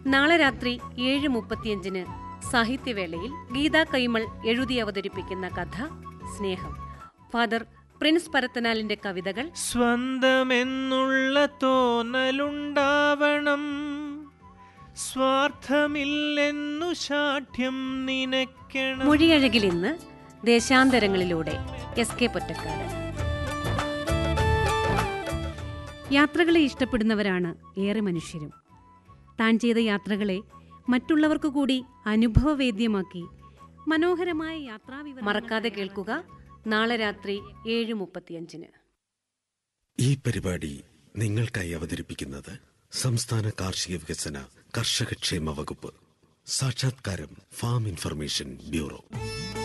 നാളെ രാത്രി ഏഴ് മുപ്പത്തിയഞ്ചിന് സാഹിത്യവേളയിൽ ഗീതാ കൈമൾ എഴുതി അവതരിപ്പിക്കുന്ന കഥ സ്നേഹം ഫാദർ പ്രിൻസ് പരത്തനാലിന്റെ കവിതകൾ സ്വന്തമെന്നുള്ള തോന്നലുണ്ടാവണം സ്വാർത്ഥമില്ലെന്നു ശാഠ്യം നിനയ്ക്കണം മൊഴിയഴകിൽ ഇന്ന് ദേശാന്തരങ്ങളിലൂടെ എസ് കെ പൊറ്റക്കാട് യാത്രകളെ ഇഷ്ടപ്പെടുന്നവരാണ് ഏറെ മനുഷ്യരും താൻ ചെയ്ത യാത്രകളെ മറ്റുള്ളവർക്ക് കൂടി അനുഭവവേദ്യമാക്കി മനോഹരമായ യാത്രാ മറക്കാതെ കേൾക്കുക നാളെ രാത്രി ഏഴ് മുപ്പത്തിയഞ്ചിന് ഈ പരിപാടി നിങ്ങൾക്കായി അവതരിപ്പിക്കുന്നത് സംസ്ഥാന കാർഷിക വികസന കർഷകക്ഷേമ വകുപ്പ് സാക്ഷാത്കാരം ഫാം ഇൻഫർമേഷൻ ബ്യൂറോ